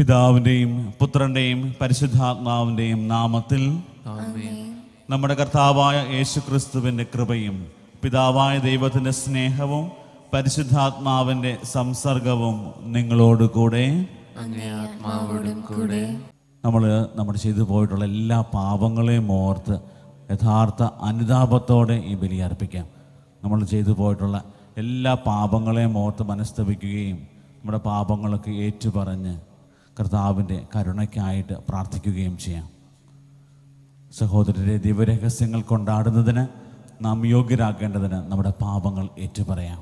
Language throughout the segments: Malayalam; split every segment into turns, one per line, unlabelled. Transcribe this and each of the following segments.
പിതാവിൻ്റെയും പുത്രൻ്റെയും പരിശുദ്ധാത്മാവിൻ്റെയും നാമത്തിൽ നമ്മുടെ കർത്താവായ യേശു ക്രിസ്തുവിൻ്റെ കൃപയും പിതാവായ ദൈവത്തിൻ്റെ സ്നേഹവും പരിശുദ്ധാത്മാവിൻ്റെ സംസർഗവും നിങ്ങളോട് കൂടെ
അങ്ങേ ആത്മാവോടും കൂടെ
നമ്മൾ നമ്മൾ ചെയ്തു പോയിട്ടുള്ള എല്ലാ പാപങ്ങളെയും ഓർത്ത് യഥാർത്ഥ അനുതാപത്തോടെ ഈ ബലി അർപ്പിക്കാം നമ്മൾ ചെയ്തു പോയിട്ടുള്ള എല്ലാ പാപങ്ങളെയും ഓർത്ത് മനസ്തപിക്കുകയും നമ്മുടെ പാപങ്ങളൊക്കെ ഏറ്റുപറഞ്ഞ് കർത്താവിൻ്റെ കരുണയ്ക്കായിട്ട് പ്രാർത്ഥിക്കുകയും ചെയ്യാം സഹോദരരെ ദിവരഹസ്യങ്ങൾ കൊണ്ടാടുന്നതിന് നാം യോഗ്യരാക്കേണ്ടതിന് നമ്മുടെ പാപങ്ങൾ ഏറ്റുപറയാം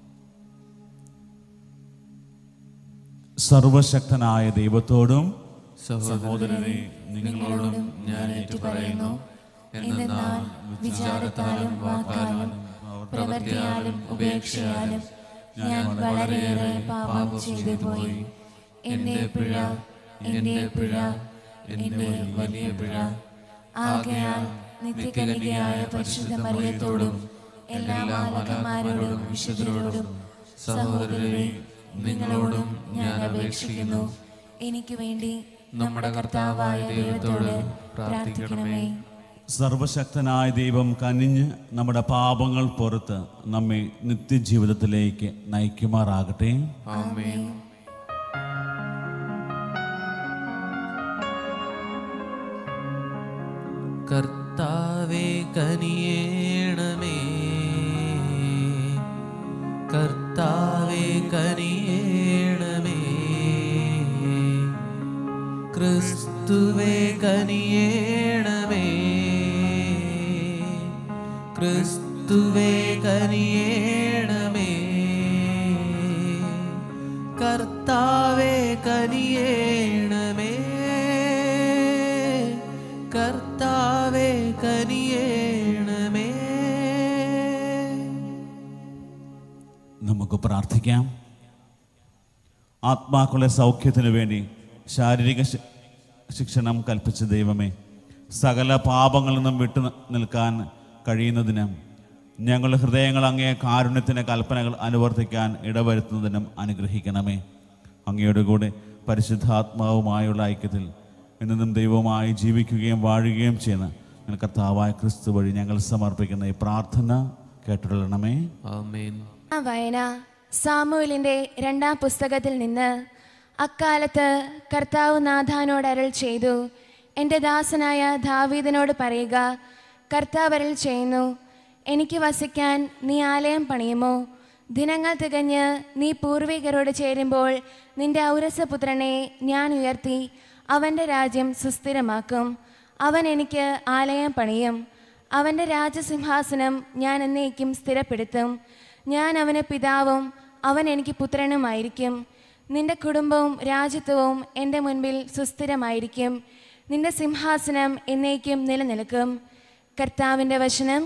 സർവശക്തനായ ദൈവത്തോടും സഹോദരരെ നിങ്ങളോടും
ഞാൻ ഏറ്റുപറയുന്നു എന്നാൽ വിചാരത്താലും വാക്കാലും പ്രവൃത്തിയാലും ഉപേക്ഷയാലും ഞാൻ വളരെയേറെ പാപം ചെയ്തു പോയി എന്റെ പിഴ എന്റെ പിഴ എന്റെ വലിയ പിഴ ആകയാൽ നിത്യകനികയായ പരിശുദ്ധ മറിയത്തോടും എല്ലാ മാലകന്മാരോടും വിശുദ്ധരോടും സഹോദരരെ നിങ്ങളോടും ഞാൻ അപേക്ഷിക്കുന്നു എനിക്ക് വേണ്ടി നമ്മുടെ കർത്താവായ ദൈവത്തോട് പ്രാർത്ഥിക്കണമേ
സർവശക്തനായ ദൈവം കനിഞ്ഞ് നമ്മുടെ പാപങ്ങൾ പുറത്ത് നമ്മെ നിത്യജീവിതത്തിലേക്ക് നയിക്കുമാറാകട്ടെ
ആമേൻ കർത്താവേ കനിയേണമേ കർത്താവേ കനിയേണമേ ക്രിസ്തുവേ കനിയേണമേ ക്രിസ്തുവേ കനിയേണമേ കർത്താവേ കനിയേണമേ കർത്താവേ കനിയേണമേ
നമുക്ക് പ്രാർത്ഥിക്കാം ആത്മാക്കളുടെ സൗഖ്യത്തിനു വേണ്ടി ശാരീരിക ശി- ശിക്ഷണം കൽപ്പിച്ച ദൈവമേ സകല പാപങ്ങളിൽ നിന്നും വിട്ടു നി- നിൽക്കാൻ കഴിയുന്നതിനും ഞങ്ങളുടെ ഹൃദയങ്ങൾ അങ്ങേ കാരുണ്യത്തിൻ്റെ കൽപ്പനകൾ അനുവർത്തിക്കാൻ ഇടവരുത്തുന്നതിനും അനുഗ്രഹിക്കണമേ അങ്ങയുടെ കൂടെ പരിശുദ്ധാത്മാവുമായുള്ള ഐക്യത്തിൽ എന്നും ദൈവവുമായി ജീവിക്കുകയും വാഴുകയും ചെയ്യുന്ന ഞങ്ങൾ കർത്താവായ ക്രിസ്തു വഴി ഞങ്ങൾ സമർപ്പിക്കുന്ന ഈ പ്രാർത്ഥന കേട്ടുകൊള്ളണമേ
ആമേൻ
ആ വായന സാമുവലിന്റെ രണ്ടാം പുസ്തകത്തിൽ നിന്ന് അക്കാലത്ത് കർത്താവ് നാഥാനോട് അരൾ ചെയ്തു എൻ്റെ ദാസനായ ദാവീദിനോട് പറയുക കർത്താവ് അരൾ ചെയ്യുന്നു എനിക്ക് വസിക്കാൻ നീ ആലയം പണിയുമോ ദിനങ്ങൾ തികഞ്ഞ് നീ പൂർവികരോട് ചേരുമ്പോൾ നിന്റെ ഔരസപുത്രനെ ഞാൻ ഉയർത്തി അവൻ്റെ രാജ്യം സുസ്ഥിരമാക്കും അവൻ എനിക്ക് ആലയം പണിയും അവൻ്റെ രാജസിംഹാസനം ഞാൻ എന്നേക്കും സ്ഥിരപ്പെടുത്തും ഞാൻ അവന് പിതാവും അവൻ എനിക്ക് പുത്രനുമായിരിക്കും നിന്റെ കുടുംബവും രാജ്യത്വവും എൻ്റെ മുൻപിൽ സുസ്ഥിരമായിരിക്കും നിന്റെ സിംഹാസനം എന്നേക്കും നിലനിൽക്കും കർത്താവിൻ്റെ വചനം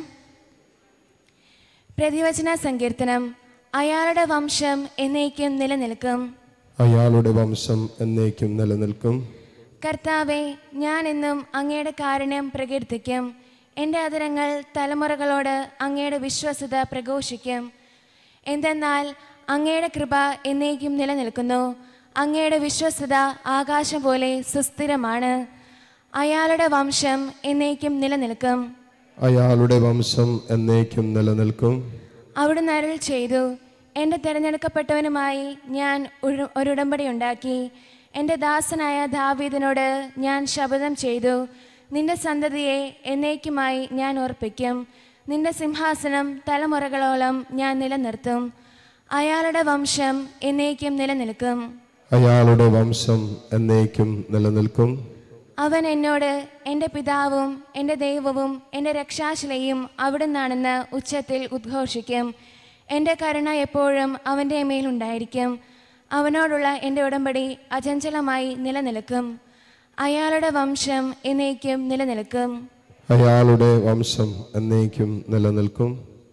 പ്രതിവചന സങ്കീർത്തനം അയാളുടെ വംശം എന്നേക്കും നിലനിൽക്കും
അയാളുടെ വംശം എന്നേക്കും നിലനിൽക്കും
കർത്താവെ ഞാൻ എന്നും അങ്ങയുടെ കാരുണ്യം പ്രകീർത്തിക്കും എൻ്റെ അതരങ്ങൾ തലമുറകളോട് അങ്ങയുടെ വിശ്വസത പ്രഘോഷിക്കും എന്തെന്നാൽ അങ്ങയുടെ കൃപ എന്നേക്കും നിലനിൽക്കുന്നു അങ്ങയുടെ വിശ്വസത ആകാശം പോലെ സുസ്ഥിരമാണ് അയാളുടെ വംശം എന്നേക്കും നിലനിൽക്കും
അയാളുടെ വംശം എന്നേക്കും നിലനിൽക്കും
അവിടുന്ന് അരുൾ ചെയ്തു എൻ്റെ തിരഞ്ഞെടുക്കപ്പെട്ടവനുമായി ഞാൻ ഒരു ഒരു ഉടമ്പടി ഉണ്ടാക്കി എൻ്റെ ദാസനായ ദാവീദിനോട് ഞാൻ ശപഥം ചെയ്തു നിന്റെ സന്തതിയെ എന്നേക്കുമായി ഞാൻ ഓർപ്പിക്കും നിന്റെ സിംഹാസനം തലമുറകളോളം ഞാൻ നിലനിർത്തും അയാളുടെ വംശം എന്നേക്കും നിലനിൽക്കും
അയാളുടെ വംശം എന്നേക്കും നിലനിൽക്കും
അവൻ എന്നോട് എൻ്റെ പിതാവും എൻ്റെ ദൈവവും എൻ്റെ രക്ഷാശിലയും അവിടുന്നാണെന്ന് ഉച്ചത്തിൽ ഉദ്ഘോഷിക്കും എൻ്റെ കരുണ എപ്പോഴും അവൻ്റെ മേലുണ്ടായിരിക്കും അവനോടുള്ള എൻ്റെ ഉടമ്പടി അചഞ്ചലമായി നിലനിൽക്കും അയാളുടെ വംശം എന്നേക്കും നിലനിൽക്കും
അയാളുടെ വംശം എന്നേക്കും നിലനിൽക്കും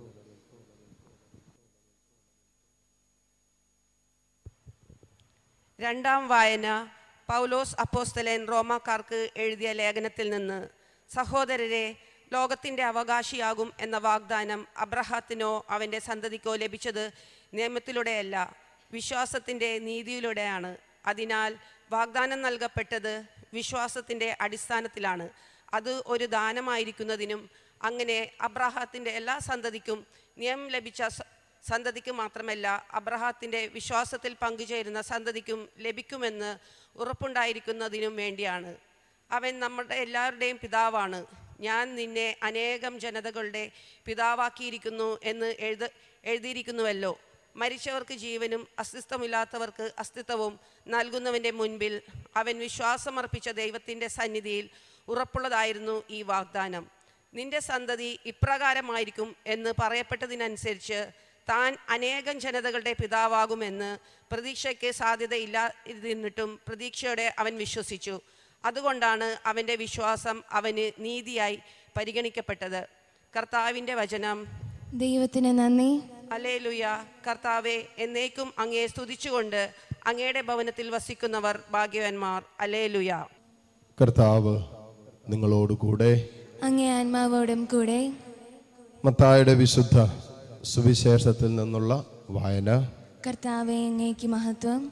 രണ്ടാം വായന പൗലോസ് അപ്പോസ്തലൻ റോമാക്കാർക്ക് എഴുതിയ ലേഖനത്തിൽ നിന്ന് സഹോദരരെ ലോകത്തിൻ്റെ അവകാശിയാകും എന്ന വാഗ്ദാനം അബ്രഹാത്തിനോ അവൻ്റെ സന്തതിക്കോ ലഭിച്ചത് നിയമത്തിലൂടെയല്ല വിശ്വാസത്തിൻ്റെ നീതിയിലൂടെയാണ് അതിനാൽ വാഗ്ദാനം നൽകപ്പെട്ടത് വിശ്വാസത്തിൻ്റെ അടിസ്ഥാനത്തിലാണ് അത് ഒരു ദാനമായിരിക്കുന്നതിനും അങ്ങനെ അബ്രാഹത്തിൻ്റെ എല്ലാ സന്തതിക്കും നിയമം ലഭിച്ച സ- സന്തതിക്ക് മാത്രമല്ല അബ്രഹാത്തിൻ്റെ വിശ്വാസത്തിൽ പങ്കുചേരുന്ന സന്തതിക്കും ലഭിക്കുമെന്ന് ഉറപ്പുണ്ടായിരിക്കുന്നതിനും വേണ്ടിയാണ് അവൻ നമ്മുടെ എല്ലാവരുടെയും പിതാവാണ് ഞാൻ നിന്നെ അനേകം ജനതകളുടെ പിതാവാക്കിയിരിക്കുന്നു എന്ന് എഴുത എഴുതിയിരിക്കുന്നുവല്ലോ മരിച്ചവർക്ക് ജീവനും അസ്തിത്വമില്ലാത്തവർക്ക് അസ്തിത്വവും നൽകുന്നവൻ്റെ മുൻപിൽ അവൻ വിശ്വാസമർപ്പിച്ച ദൈവത്തിൻ്റെ സന്നിധിയിൽ ഉറപ്പുള്ളതായിരുന്നു ഈ വാഗ്ദാനം നിന്റെ സന്തതി ഇപ്രകാരമായിരിക്കും എന്ന് പറയപ്പെട്ടതിനനുസരിച്ച് താൻ അനേകം ജനതകളുടെ പിതാവാകുമെന്ന് പ്രതീക്ഷയ്ക്ക് സാധ്യതയില്ലാതിരുന്നിട്ടും പ്രതീക്ഷയോടെ അവൻ വിശ്വസിച്ചു അതുകൊണ്ടാണ് അവൻ്റെ വിശ്വാസം അവന് നീതിയായി പരിഗണിക്കപ്പെട്ടത് കർത്താവിൻ്റെ വചനം
ദൈവത്തിന് നന്ദി
അലേലുയ കർത്താവെ എന്നേക്കും അങ്ങയെ സ്തുതിച്ചുകൊണ്ട് അങ്ങയുടെ ഭവനത്തിൽ വസിക്കുന്നവർ ഭാഗ്യവാന്മാർ അലേലുയ
കർത്താവ് നിങ്ങളോട് കൂടെ
അങ്ങേ ആത്മാവോടും കൂടെ
മത്തായുടെ വിശുദ്ധ സുവിശേഷത്തിൽ നിന്നുള്ള വായന
കർത്താവെ അങ്ങേക്ക് മഹത്വം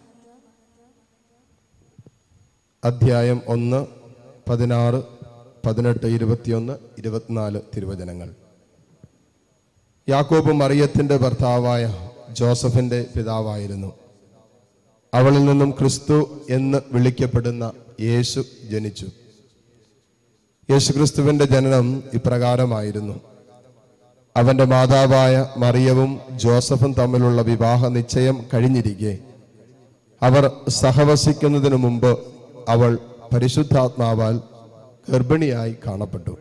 അധ്യായം ഒന്ന് പതിനാറ് പതിനെട്ട് ഇരുപത്തിയൊന്ന് ഇരുപത്തിനാല് തിരുവചനങ്ങൾ യാക്കോബ് മറിയത്തിന്റെ ഭർത്താവായ ജോസഫിന്റെ പിതാവായിരുന്നു അവളിൽ നിന്നും ക്രിസ്തു എന്ന് വിളിക്കപ്പെടുന്ന യേശു ജനിച്ചു യേശുക്രിസ്തുവിന്റെ ജനനം ഇപ്രകാരമായിരുന്നു അവന്റെ മാതാവായ മറിയവും ജോസഫും തമ്മിലുള്ള വിവാഹ നിശ്ചയം കഴിഞ്ഞിരിക്കെ അവർ സഹവസിക്കുന്നതിനു മുമ്പ് അവൾ പരിശുദ്ധാത്മാവാൽ ഗർഭിണിയായി കാണപ്പെട്ടു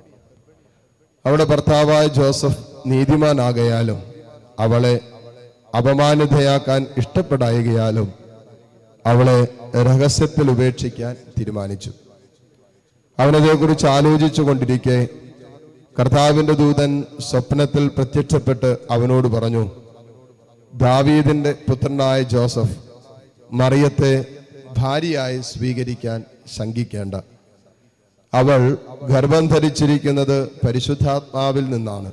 അവളുടെ ഭർത്താവായ ജോസഫ് നീതിമാനാകയാലും അവളെ അപമാനിതയാക്കാൻ ഇഷ്ടപ്പെടായകയാലും അവളെ രഹസ്യത്തിൽ ഉപേക്ഷിക്കാൻ തീരുമാനിച്ചു അവനതേക്കുറിച്ച് ആലോചിച്ചു കൊണ്ടിരിക്കെ കർത്താവിന്റെ ദൂതൻ സ്വപ്നത്തിൽ പ്രത്യക്ഷപ്പെട്ട് അവനോട് പറഞ്ഞു ദാവീദിന്റെ പുത്രനായ ജോസഫ് മറിയത്തെ ഭാര്യയായി സ്വീകരിക്കാൻ ശങ്കിക്കേണ്ട അവൾ ഗർഭം ധരിച്ചിരിക്കുന്നത് പരിശുദ്ധാത്മാവിൽ നിന്നാണ്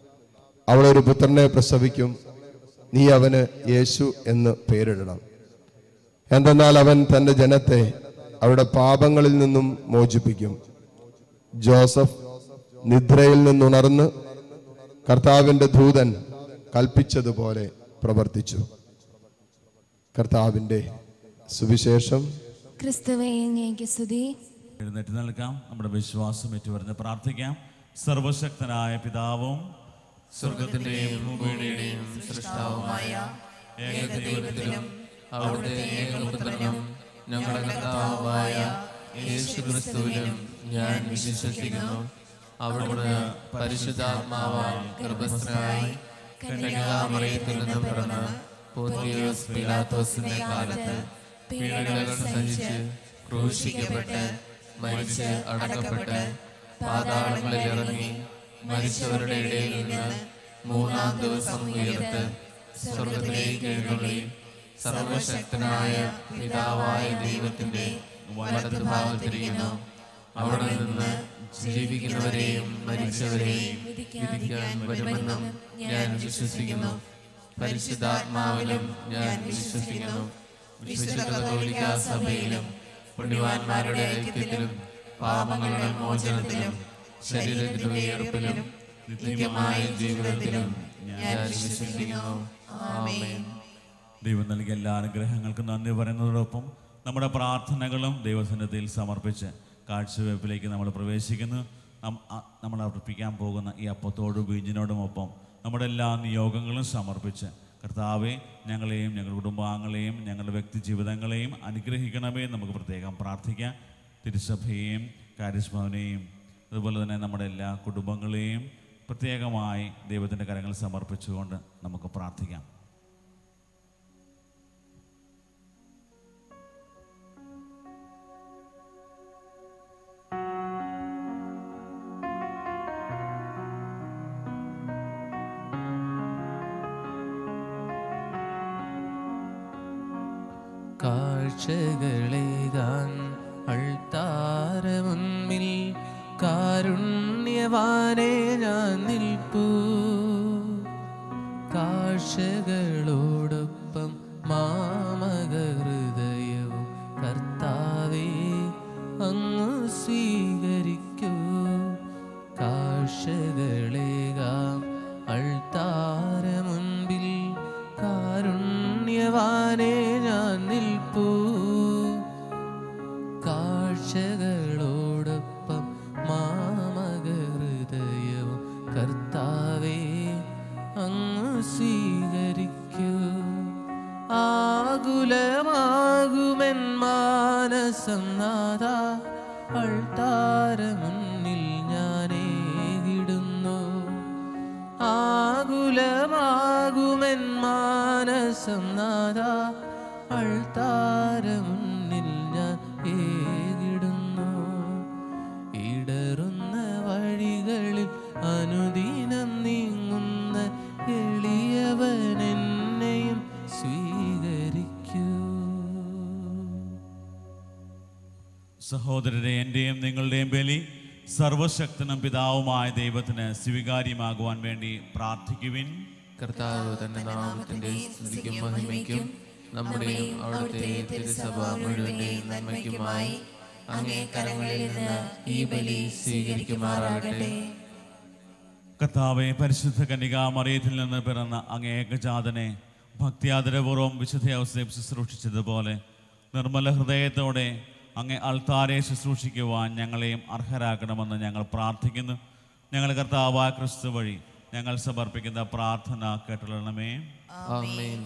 അവൾ ഒരു പുത്രനെ പ്രസവിക്കും നീ അവന് യേശു എന്ന് പേരിടണം എന്തെന്നാൽ അവൻ തന്റെ ജനത്തെ അവരുടെ പാപങ്ങളിൽ നിന്നും മോചിപ്പിക്കും ജോസഫ് നിദ്രയിൽ നിന്നുണർന്ന് കർത്താവിന്റെ ദൂതൻ കൽപ്പിച്ചതുപോലെ പ്രവർത്തിച്ചു കർത്താവിന്റെ സുവിശേഷം
ക്രിസ്തുവെ അങ്ങേക്ക് സ്തുതി
എഴുന്നേറ്റ് നിൽക്കാം നമ്മുടെ വിശ്വാസം ഏറ്റുപറഞ്ഞ് പ്രാർത്ഥിക്കാം സർവശക്തനായ പിതാവും
സ്വർഗത്തിന്റെയും ഭൂമിയുടെയും സൃഷ്ടാവുമായ ഏകദൈവത്തിലും അവിടുത്തെ ഏകപുത്രനും ഞങ്ങളുടെ കർത്താവായ യേശു ക്രിസ്തുവിലും ഞാൻ വിശ്വസിക്കുന്നു അവിടുന്ന് പരിശുദ്ധാത്മാവാൽ ഗർഭസ്ഥനായി കന്യകാമറിയത്തിൽ നിന്നും പിറന്ന് പോത്തിയോസ് പിലാത്തോസിന്റെ കാലത്ത് പീഡകൾ സഹിച്ച് ക്രൂശിക്കപ്പെട്ട് മരിച്ച് അടക്കപ്പെട്ട് പാതാളങ്ങളിൽ ഇറങ്ങി മരിച്ചവരുടെ ഇടയിൽ നിന്ന് മൂന്നാം ദിവസം ഉയർത്ത് സ്വർഗത്തിലേക്ക് എഴുന്നള്ളി സർവശക്തനായ പിതാവായ ദൈവത്തിന്റെ വലത് ഭാഗത്തിരിക്കുന്നു അവിടെ നിന്ന് ജീവിക്കുന്നവരെയും മരിച്ചവരെയും വിധിക്കാൻ വരുമെന്നും ഞാൻ വിശ്വസിക്കുന്നു പരിശുദ്ധാത്മാവിലും ഞാൻ വിശ്വസിക്കുന്നു വിശുദ്ധ കത്തോലിക്കാ സഭയിലും പുണ്യവാന്മാരുടെ ഐക്യത്തിലും പാപങ്ങളുടെ മോചനത്തിലും ശരീരത്തിന്റെ ഉയർപ്പിലും നിത്യമായ ജീവിതത്തിലും ഞാൻ വിശ്വസിക്കുന്നു ആമേൻ
ദൈവം നൽകിയ എല്ലാ അനുഗ്രഹങ്ങൾക്കും നന്ദി പറയുന്നതോടൊപ്പം നമ്മുടെ പ്രാർത്ഥനകളും ദൈവസന്നിധിയിൽ സമർപ്പിച്ച് കാഴ്ചവെപ്പിലേക്ക് നമ്മൾ പ്രവേശിക്കുന്നു നം- അ- നമ്മൾ അർപ്പിക്കാൻ പോകുന്ന ഈ അപ്പത്തോടും ബീജിനോടുമൊപ്പം നമ്മുടെ എല്ലാ നിയോഗങ്ങളും സമർപ്പിച്ച് കർത്താവെ ഞങ്ങളെയും ഞങ്ങളുടെ കുടുംബാംഗങ്ങളെയും ഞങ്ങളുടെ വ്യക്തി ജീവിതങ്ങളെയും അനുഗ്രഹിക്കണമേ എന്ന് നമുക്ക് പ്രത്യേകം പ്രാർത്ഥിക്കാം തിരുസഭയെയും കാര്യസ്ഭവനെയും അതുപോലെ തന്നെ നമ്മുടെ എല്ലാ കുടുംബങ്ങളെയും പ്രത്യേകമായി ദൈവത്തിൻ്റെ കരങ്ങൾ സമർപ്പിച്ചുകൊണ്ട് നമുക്ക് പ്രാർത്ഥിക്കാം
കാഴ്ചകളേകാൻ അൾത്താര മുൻപിൽ കാരുണ്യവാനെ ഞാൻ നിൽപ്പൂ കാഴ്ചകളോടൊപ്പം മാമക ഹൃദയവും കർത്താ കാഴ്ചകളോടൊപ്പം മാമക ഹൃദയവും കർത്താവേ അങ്ങ് സ്വീകരിക്കൂ ആകുലമാകുമെൻ മാനസം നാഥ അൾത്താര മുന്നിൽ ഞാനേകിടുന്നു ആകുലമാകുമെൻ മാനസം നാഥ അൾത്താര മുന്നിൽ ഞാൻ ഏകിടുന്നു ഇടറുന്ന വഴികളിൽ അനുദിനം നീങ്ങുന്ന എളിയവൻ എന്നെയും സ്വീകരിക്കൂ
സഹോദരരെ എൻ്റെയും നിങ്ങളുടെയും ബലി സർവശക്തനും പിതാവുമായ ദൈവത്തിന് സ്വീകാര്യമാകുവാൻ വേണ്ടി പ്രാർത്ഥിക്കുവിൻ
കർത്താവ് തന്റെ നാമത്തിന്റെ സ്തുതിക്കും മഹിമയ്ക്കും നമ്മുടെയും അവിടുത്തെ തിരുസഭ മുഴുവന്റെയും നന്മയ്ക്കുമായി അങ്ങേ കരങ്ങളിൽ നിന്ന് ഈ ബലി സ്വീകരിക്കുമാറാകട്ടെ
കർത്താവെ പരിശുദ്ധ കന്യകാമറിയത്തിൽ നിന്ന് പിറന്ന അങ്ങേ ഏകജാതനെ ഭക്തിയാദരപൂർവ്വം വിശുദ്ധ അവസ്ഥയെ ശുശ്രൂഷിച്ചതുപോലെ നിർമ്മല ഹൃദയത്തോടെ അങ്ങേ അൾത്താരെ ശുശ്രൂഷിക്കുവാൻ ഞങ്ങളെയും അർഹരാക്കണമെന്ന് ഞങ്ങൾ പ്രാർത്ഥിക്കുന്നു ഞങ്ങൾ കർത്താവായ ക്രിസ്തു വഴി ഞങ്ങൾ സമർപ്പിക്കുന്ന പ്രാർത്ഥന കേട്ടുള്ളണമേ
ആമേൻ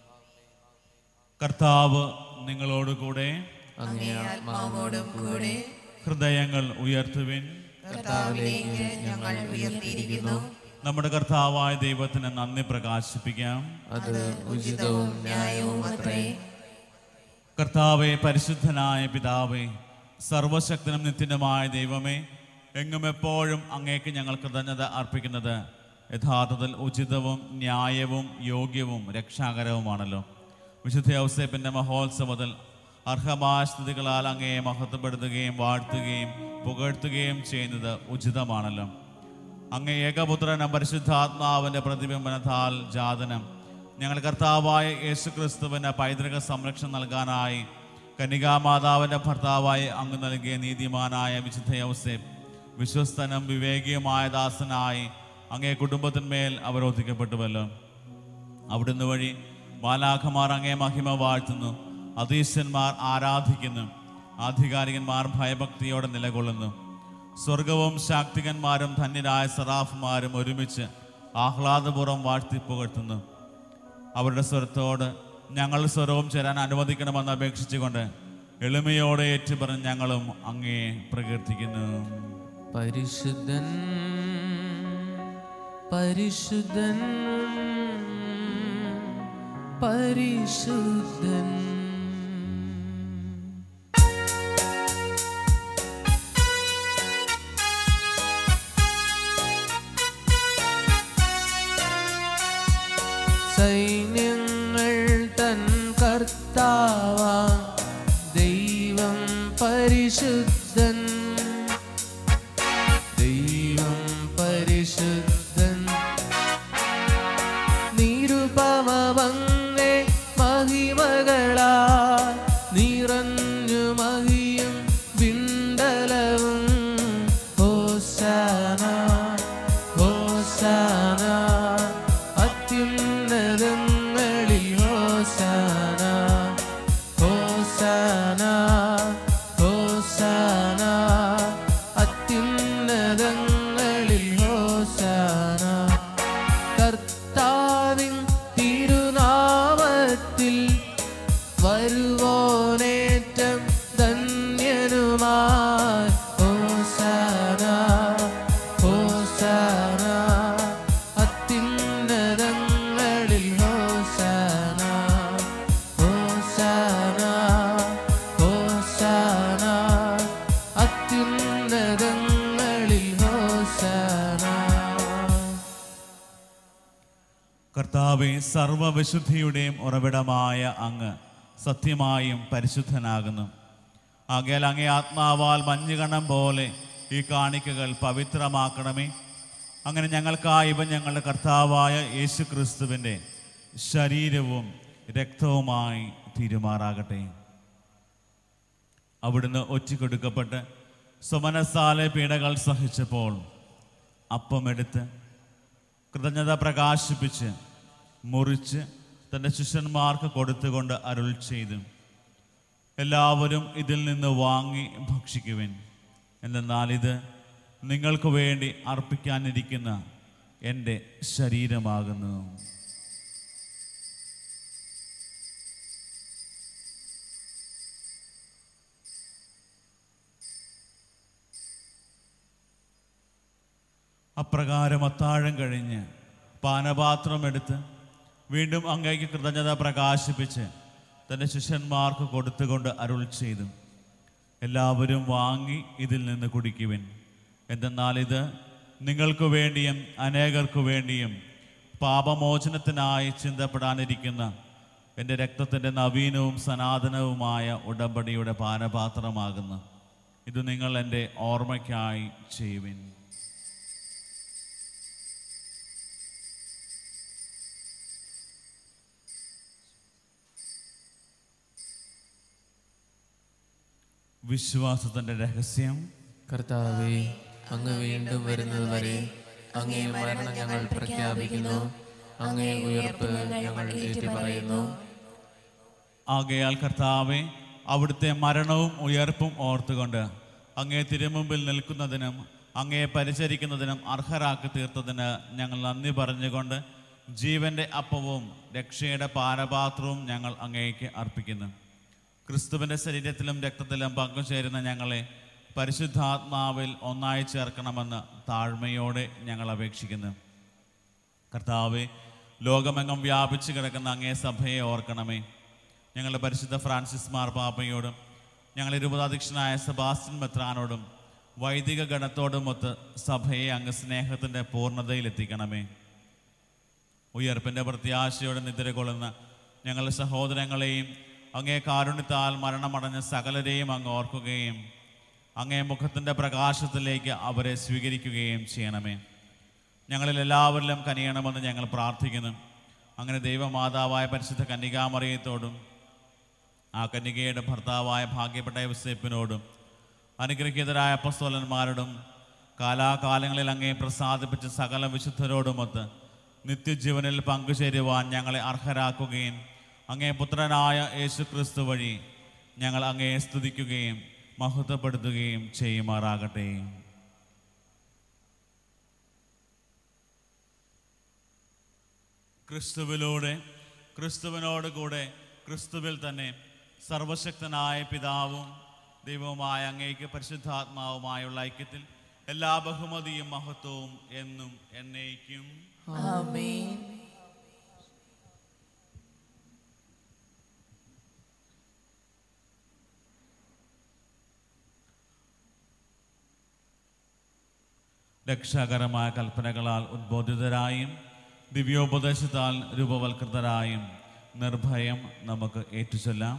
കർത്താവ് നിങ്ങളോടുകൂടെ
അങ്ങേ ആത്മാവോടും കൂടെ
ഹൃദയങ്ങൾ ഉയർത്തുവിൻ
കർത്താവിലേക്ക് ഞങ്ങൾ ഉയർത്തിയിരിക്കുന്നു
നമ്മുടെ കർത്താവായ ദൈവത്തിന് നന്ദി പ്രകാശിപ്പിക്കാം
അത് ഉചിതവും ന്യായവും അത്രേ
കർത്താവെ പരിശുദ്ധനായ പിതാവേ സർവശക്തനും നിത്യനുമായ ദൈവമേ എങ്ങും എപ്പോഴും അങ്ങേക്ക് ഞങ്ങൾ കൃതജ്ഞത അർപ്പിക്കുന്നത് യഥാർത്ഥത്തിൽ ഉചിതവും ന്യായവും യോഗ്യവും രക്ഷാകരവുമാണല്ലോ വിശുദ്ധ ഔസേപ്പിൻ്റെ മഹോത്സവത്തിൽ അർഹമായ സ്തുതികളാൽ അങ്ങയെ മഹത്വപ്പെടുത്തുകയും വാഴ്ത്തുകയും പുകഴ്ത്തുകയും ചെയ്യുന്നത് ഉചിതമാണല്ലോ അങ്ങ് ഏകപുത്രന പരിശുദ്ധാത്മാവിന്റെ പ്രതിബിംബനത്താൽ ജാതനം ഞങ്ങൾ കർത്താവായ യേശുക്രിസ്തുവിന് പൈതൃക സംരക്ഷണം നൽകാനായി കന്യകാമാതാവിന്റെ ഭർത്താവായി അങ്ങ് നൽകിയ നീതിമാനായ വിശുദ്ധ യൗസേപ്പ് വിശ്വസ്തനും വിവേകിയുമായ ദാസനായി അങ്ങേ കുടുംബത്തിന്മേൽ അവരോധിക്കപ്പെട്ടുവല്ലോ അവിടുന്ന് വഴി മാലാഖമാർ അങ്ങേ മഹിമ വാഴ്ത്തുന്നു അതീശന്മാർ ആരാധിക്കുന്നു ആധികാരികന്മാർ ഭയഭക്തിയോടെ നിലകൊള്ളുന്നു സ്വർഗവും ശാക്തികന്മാരും ധന്യരായ സറാഫുമാരും ഒരുമിച്ച് ആഹ്ലാദപൂർവ്വം വാഴ്ത്തി പുകഴ്ത്തുന്നു അവരുടെ സ്വരത്തോട് ഞങ്ങൾ സ്വരവും ചേരാൻ അനുവദിക്കണമെന്ന് അപേക്ഷിച്ചുകൊണ്ട് എളിമയോടെ ഏറ്റുപറഞ്ഞ് ഞങ്ങളും അങ്ങേ പ്രകീർത്തിക്കുന്നു
പരിശുദ്ധൻ പരിശുദ്ധൻ പരിശുദ്ധൻ സൈന്യങ്ങൾ തൻ കർത്താവാം ദൈവം പരിശുദ്ധൻ ദൈവം പരിശുദ്ധൻ നിരുപമവങ്ങേ മഹിമകളാ നിറഞ്ഞു മഹിയും വിണ്ടലവും ഹോസാന ഹോസാന അത്യുന്നതങ്ങളിൽ ഹോസാന ഹോസാന ഹോസാന അത്യുന്നതങ്ങളിൽ ഹോസാന കർത്താവിൻ തിരുനാമത്തിൽ വരുവോനേറ്റം ധന്യനുമായി ഹോസാന ഹോസാന അത്യുന്നതങ്ങളിൽ ഹോസാന ഹോസാന ഹോസാന അത്യുന്നതങ്ങളിൽ ഹോസാന
കർത്താവെ സർവവിശുദ്ധിയുടെയും ഉറവിടമായ അങ്ങ് സത്യമായും പരിശുദ്ധനാകുന്നു ആകയാൽ അങ്ങേ ആത്മാവാൽ മഞ്ഞുകണം പോലെ ഈ കാണിക്കകൾ പവിത്രമാക്കണമേ അങ്ങനെ ഞങ്ങൾക്കായി ഇവ ഞങ്ങളുടെ കർത്താവായ യേശു ക്രിസ്തുവിൻ്റെ ശരീരവും രക്തവുമായി തീരുമാറാകട്ടെ അവിടുന്ന് ഒറ്റിക്കൊടുക്കപ്പെട്ട് സുമനസാലെ പീഡകൾ സഹിച്ചപ്പോൾ അപ്പമെടുത്ത് കൃതജ്ഞത പ്രകാശിപ്പിച്ച് മുറിച്ച് തൻ്റെ ശിഷ്യന്മാർക്ക് കൊടുത്തുകൊണ്ട് അരുൾ ചെയ്തു എല്ലാവരും ഇതിൽ നിന്ന് വാങ്ങി ഭക്ഷിക്കുവിൻ എന്തെന്നാൽ ഇത് നിങ്ങൾക്ക് വേണ്ടി അർപ്പിക്കാനിരിക്കുന്ന എൻ്റെ ശരീരമാകുന്നു അപ്രകാരം അത്താഴം കഴിഞ്ഞ് പാനപാത്രം എടുത്ത് വീണ്ടും അങ്ങേക്ക് കൃതജ്ഞത പ്രകാശിപ്പിച്ച് തൻ്റെ ശിഷ്യന്മാർക്ക് കൊടുത്തുകൊണ്ട് അരുൾ ചെയ്തു എല്ലാവരും വാങ്ങി ഇതിൽ നിന്ന് കുടിക്കുവിൻ എന്തെന്നാൽ ഇത് നിങ്ങൾക്ക് വേണ്ടിയും അനേകർക്കു വേണ്ടിയും പാപമോചനത്തിനായി ചിന്തപ്പെടാനിരിക്കുന്ന എൻ്റെ രക്തത്തിൻ്റെ നവീനവും സനാതനവുമായ ഉടമ്പടിയുടെ പാനപാത്രമാകുന്നു ഇത് നിങ്ങൾ എൻ്റെ ഓർമ്മയ്ക്കായി ചെയ്യുവിൻ വിശ്വാസത്തിൻ്റെ രഹസ്യം
കർത്താവേ അങ്ങ് വീണ്ടും വരുന്നത് വരെ അങ്ങേ മരണം ഞങ്ങൾ പ്രഖ്യാപിക്കുന്നു അങ്ങേ ഉയർപ്പ് ഞങ്ങൾ ഏറ്റുപറയുന്നു
ആകയാൽ കർത്താവെ അവിടുത്തെ മരണവും ഉയർപ്പും ഓർത്തുകൊണ്ട് അങ്ങേ തിരുമുമ്പിൽ നിൽക്കുന്നതിനും അങ്ങയെ പരിചരിക്കുന്നതിനും അർഹരാക്കി തീർത്തതിന് ഞങ്ങൾ നന്ദി പറഞ്ഞുകൊണ്ട് ജീവന്റെ അപ്പവും രക്ഷയുടെ പാനപാത്രവും ഞങ്ങൾ അങ്ങേക്ക് അർപ്പിക്കുന്നു ക്രിസ്തുവിൻ്റെ ശരീരത്തിലും രക്തത്തിലും പങ്കുചേരുന്ന ഞങ്ങളെ പരിശുദ്ധാത്മാവിൽ ഒന്നായി ചേർക്കണമെന്ന് താഴ്മയോടെ ഞങ്ങൾ അപേക്ഷിക്കുന്നു കർത്താവെ ലോകമെങ്ങും വ്യാപിച്ചു കിടക്കുന്ന അങ്ങേ സഭയെ ഓർക്കണമേ ഞങ്ങളുടെ പരിശുദ്ധ ഫ്രാൻസിസ് മാർ പാപ്പയോടും ഞങ്ങൾ ഇരുപതാധ്യക്ഷനായ സെബാസ്റ്റ്യൻ മെത്രാനോടും വൈദിക ഗണത്തോടുമൊത്ത് സഭയെ അങ്ങ് സ്നേഹത്തിൻ്റെ പൂർണ്ണതയിലെത്തിക്കണമേ ഉയർപ്പിൻ്റെ പ്രത്യാശയോടെ നിദ്രകൊള്ളുന്ന ഞങ്ങളുടെ സഹോദരങ്ങളെയും അങ്ങേ കാരുണ്യത്താൽ മരണമടഞ്ഞ സകലരെയും അങ്ങ് ഓർക്കുകയും അങ്ങേ മുഖത്തിൻ്റെ പ്രകാശത്തിലേക്ക് അവരെ സ്വീകരിക്കുകയും ചെയ്യണമേ ഞങ്ങളിൽ എല്ലാവരിലും കനിയണമെന്ന് ഞങ്ങൾ പ്രാർത്ഥിക്കുന്നു അങ്ങനെ ദൈവമാതാവായ പരിശുദ്ധ കന്യകാമറിയത്തോടും ആ കന്യകയുടെ ഭർത്താവായ ഭാഗ്യപ്പെട്ട യോസേപ്പിനോടും അനുഗ്രഹീതരായ അപ്പസ്തോലന്മാരോടും കാലാകാലങ്ങളിൽ അങ്ങേ പ്രസാദിപ്പിച്ച സകല വിശുദ്ധരോടുമൊത്ത് നിത്യജീവനിൽ പങ്കുചേരുവാൻ ഞങ്ങളെ അർഹരാക്കുകയും അങ്ങേ പുത്രനായ യേശു ക്രിസ്തു വഴി ഞങ്ങൾ അങ്ങയെ സ്തുതിക്കുകയും മഹത്വപ്പെടുത്തുകയും ചെയ്യുമാറാകട്ടെ ക്രിസ്തുവിലൂടെ ക്രിസ്തുവിനോട് കൂടെ ക്രിസ്തുവിൽ തന്നെ സർവശക്തനായ പിതാവും ദൈവവുമായ അങ്ങേക്ക് പരിശുദ്ധാത്മാവുമായുള്ള ഐക്യത്തിൽ എല്ലാ ബഹുമതിയും മഹത്വവും എന്നും എന്നേക്കും
ആമേൻ
രക്ഷാകരമായ കൽപ്പനകളാൽ ഉദ്ബോധിതരായും ദിവ്യോപദേശത്താൽ രൂപവൽകൃതരായും നിർഭയം നമുക്ക് ഏറ്റുചൊല്ലാം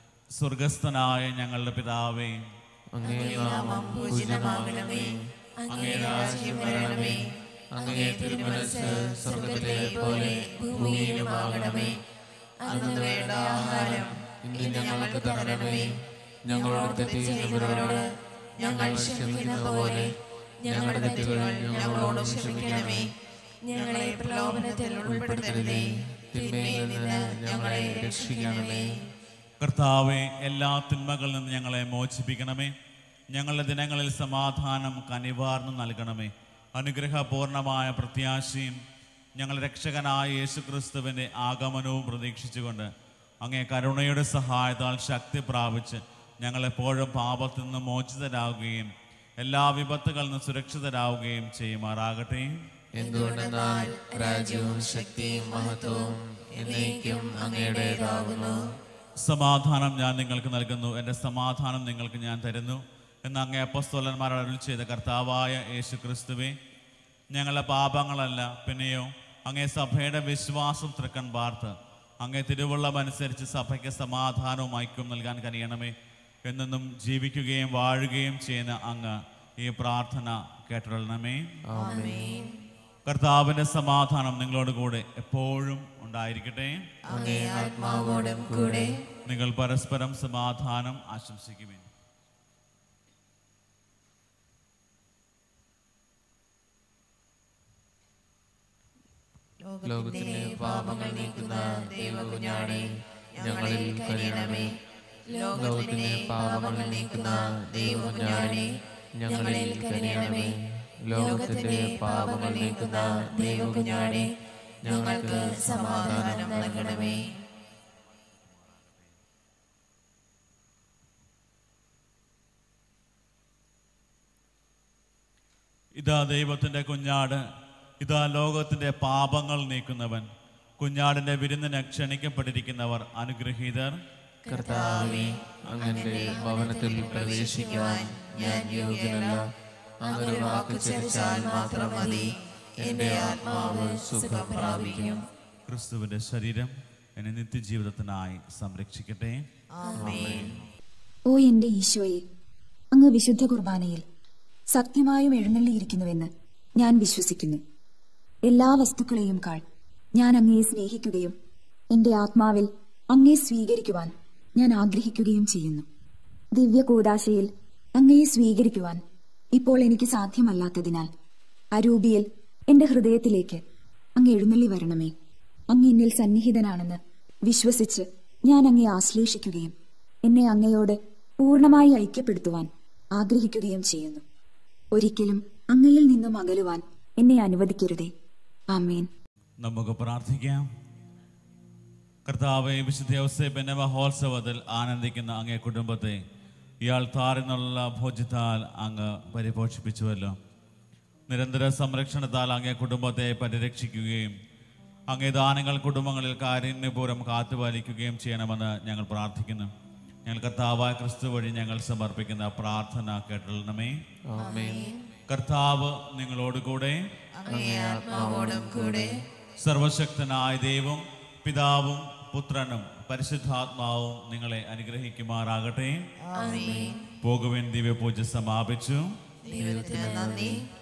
സ്വർഗസ്ഥനായ ഞങ്ങളുടെ പിതാവേ
അങ്ങേ നാമം പൂജിതമാകണമേ അങ്ങേ രാജ്യം വരണമേ അങ്ങേ തിരുമനസ് സ്വർഗത്തിലെ പോലെ ഭൂമിയിലുമാകണമേ അന്ന് വേണ്ട ആഹാരം ഇന്ന് ഞങ്ങൾക്ക് തരണമേ ഞങ്ങളോട് തെറ്റ് ചെയ്യുന്നവരോട് ഞങ്ങൾ ക്ഷമിക്കുന്ന പോലെ ഞങ്ങളുടെ തെറ്റുകൾ ഞങ്ങളോട് ക്ഷമിക്കണമേ ഞങ്ങളെ പ്രലോഭനത്തിൽ ഉൾപ്പെടുത്തരുതേ തിന്മയിൽ നിന്ന് ഞങ്ങളെ രക്ഷിക്കണമേ
കർത്താവെ എല്ലാ തിന്മകളിൽ നിന്ന് ഞങ്ങളെ മോചിപ്പിക്കണമേ ഞങ്ങളുടെ ദിനങ്ങളിൽ സമാധാനം കനിവാർന്നു നൽകണമേ അനുഗ്രഹപൂർണമായ പ്രത്യാശയും ഞങ്ങളുടെ രക്ഷകനായ യേശുക്രിസ്തുവിൻ്റെ ആഗമനവും പ്രതീക്ഷിച്ചുകൊണ്ട് അങ്ങേ കരുണയുടെ സഹായത്താൽ ശക്തി പ്രാപിച്ച് ഞങ്ങളെപ്പോഴും പാപത്തിൽ നിന്ന് മോചിതരാകുകയും എല്ലാ വിപത്തുകളിൽ നിന്ന് സുരക്ഷിതരാകുകയും ചെയ്യുമാറാകട്ടെ
എന്തുകൊണ്ടെന്നാൽ രാജ്യവും ശക്തിയും മഹത്വവും എന്നേക്കും അങ്ങയുടേതാകുന്നു
സമാധാനം ഞാൻ നിങ്ങൾക്ക് നൽകുന്നു എൻ്റെ സമാധാനം നിങ്ങൾക്ക് ഞാൻ തരുന്നു എന്ന് അങ്ങേ അപ്പസ്തോലന്മാർ അരുൾ ചെയ്ത കർത്താവായ യേശു ക്രിസ്തുവെ ഞങ്ങളുടെ പാപങ്ങളല്ല പിന്നെയോ അങ്ങേ സഭയുടെ വിശ്വാസം തൃക്കൺ പാർത്ത് അങ്ങേ തിരുവുള്ളം അനുസരിച്ച് സഭയ്ക്ക് സമാധാനവും ഐക്യവും നൽകാൻ കഴിയണമേ എന്നെന്നും ജീവിക്കുകയും വാഴുകയും ചെയ്യുന്ന അങ്ങ് ഈ പ്രാർത്ഥന കേട്ടുകൊള്ളണമേ
ആമേൻ
കർത്താവിൻ്റെ സമാധാനം നിങ്ങളോട് കൂടെ എപ്പോഴും ഉണ്ടായിരിക്കട്ടെ
അങ്ങേ ആത്മാവോടും കൂടെ
നിങ്ങൾ പരസ്പരം സമാധാനം ആശംസിക്കുവിൻ
ലോകത്തിന്റെ പാപങ്ങൾ നീക്കുന്ന ദൈവകുഞ്ഞാടെ ഞങ്ങളിൽ കഴിയണമേ ലോകത്തിന്റെ പാപങ്ങൾ നീക്കുന്ന ദൈവകുഞ്ഞാണെ ഞങ്ങളിൽ കനിയണമേ ലോകത്തിന്റെ പാപങ്ങൾ നീക്കുന്ന ദൈവകുഞ്ഞാണെ ഞങ്ങൾക്ക് സമാധാനം നൽകണമേ
ഇതാ ദൈവത്തിൻ്റെ കുഞ്ഞാട് ഇതാ ലോകത്തിൻ്റെ പാപങ്ങൾ നീക്കുന്നവൻ കുഞ്ഞാടിൻ്റെ വിരുന്നിന് ക്ഷണിക്കപ്പെട്ടിരിക്കുന്നവർ അനുഗ്രഹീതർ
കർത്താവേ അങ്ങന്റെ ഭവനത്തിൽ പ്രവേശിക്കുവാൻ ഞാൻ യോഗ്യനല്ല അങ്ങനെ വാക്ക് ചരിച്ചാൽ മാത്രം മതി എന്റെ ആത്മാവ് സുഖം പ്രാപിക്കും
ക്രിസ്തുവിൻ്റെ ശരീരം എന്നെ നിത്യജീവിതത്തിനായി സംരക്ഷിക്കട്ടെ
ഓ എന്റെ ഈശോയെ അങ്ങ് വിശുദ്ധ കുർബാനയിൽ സത്യമായും എഴുന്നള്ളിയിരിക്കുന്നുവെന്ന് ഞാൻ വിശ്വസിക്കുന്നു എല്ലാ വസ്തുക്കളെയും കാൾ ഞാൻ അങ്ങയെ സ്നേഹിക്കുകയും എന്റെ ആത്മാവിൽ അങ്ങയെ സ്വീകരിക്കുവാൻ ഞാൻ ആഗ്രഹിക്കുകയും ചെയ്യുന്നു ദിവ്യ കൂദാശയിൽ അങ്ങയെ സ്വീകരിക്കുവാൻ ഇപ്പോൾ എനിക്ക് സാധ്യമല്ലാത്തതിനാൽ അരൂപിയിൽ എന്റെ ഹൃദയത്തിലേക്ക് അങ്ങ് എഴുന്നള്ളി വരണമേ അങ്ങ് എന്നിൽ സന്നിഹിതനാണെന്ന് വിശ്വസിച്ച് ഞാൻ അങ്ങയെ ആശ്ലേഷിക്കുകയും എന്നെ അങ്ങയോട് പൂർണ്ണമായി ഐക്യപ്പെടുത്തുവാൻ ആഗ്രഹിക്കുകയും ചെയ്യുന്നു ഒരിക്കലും അങ്ങയിൽ നിന്നും അകലുവാൻ എന്നെ അനുവദിക്കരുതേ ആമേൻ
നമുക്ക് പ്രാർത്ഥിക്കാം കർത്താവെ വിശുദ്ധ ഔസേബിന്റെ മഹോത്സവത്തിൽ ആനന്ദിക്കുന്ന അങ്ങേ കുടുംബത്തെ ഇയാൾ താറിനുള്ള ഭോജ്യത്താൽ അങ്ങ് പരിപോഷിപ്പിച്ചുവല്ലോ നിരന്തര സംരക്ഷണത്താൽ അങ്ങേ കുടുംബത്തെ പരിരക്ഷിക്കുകയും അങ്ങേ ദാനങ്ങൾ കുടുംബങ്ങളിൽ കാരുണ്യപൂർവ്വം കാത്തുപാലിക്കുകയും ചെയ്യണമെന്ന് ഞങ്ങൾ പ്രാർത്ഥിക്കുന്നു ഞങ്ങൾ കർത്താവായ ക്രിസ്തു വഴി ഞങ്ങൾ സമർപ്പിക്കുന്ന പ്രാർത്ഥന കേട്ടണമേ
ആമേൻ
കർത്താവ് നിങ്ങളോടുകൂടെ
അങ്ങേ ആത്മാവോടും കൂടെ
സർവശക്തനായ ദൈവം പിതാവും പുത്രനും പരിശുദ്ധാത്മാവും നിങ്ങളെ അനുഗ്രഹിക്കുമാറാകട്ടെ
ആമേൻ
പോകുവിൻ ദിവ്യപൂജ സമാപിച്ചു
ദൈവത്തിന് നന്ദി